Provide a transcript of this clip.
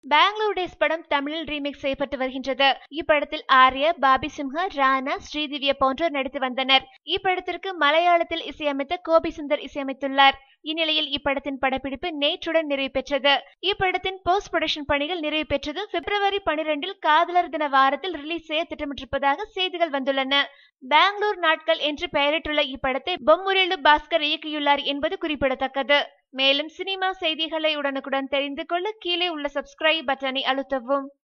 Bangalore days படம் தமிழில் remake செய்யப்பட்டு வருகின்றது இப்படத்தில் ஆர்யா பாபி சிம்ஹா ராணா ஸ்ரீதிவ்யா போன்றோர் நடித்து வந்தனர் இப்படத்திற்கு மலையாளத்தில் இசையமைத்த கோபி சுந்தர் இசையமைத்துள்ளார் இந்நிலையில் இப்படத்தின் படப்பிடிப்பு நேற்றுடன் நிறைவு பெற்றது இப்படத்தின் போஸ்ட் ப்ரொடக்ஷன் பணிகள் நிறைவு பெற்றது பிப்ரவரி பனிரெண்டில் காதலர் தின வாரத்தில் ரிலீஸ் செய்ய திட்டமிட்டிருப்பதாக செய்திகள் வந்துள்ளன பெங்களூர் நாட்கள் என்று பெயரிட்டுள்ள இப்படத்தை பொம்முரேலு பாஸ்கர் இயக்கியுள்ளார் என்பது குறிப்பிடத்தக்கது மேலும் சினிமா செய்திகளை உடனுக்குடன் தெரிந்து கொள்ள கீழே உள்ள சப்ஸ்கிரைப் பட்டனை அழுத்தவும்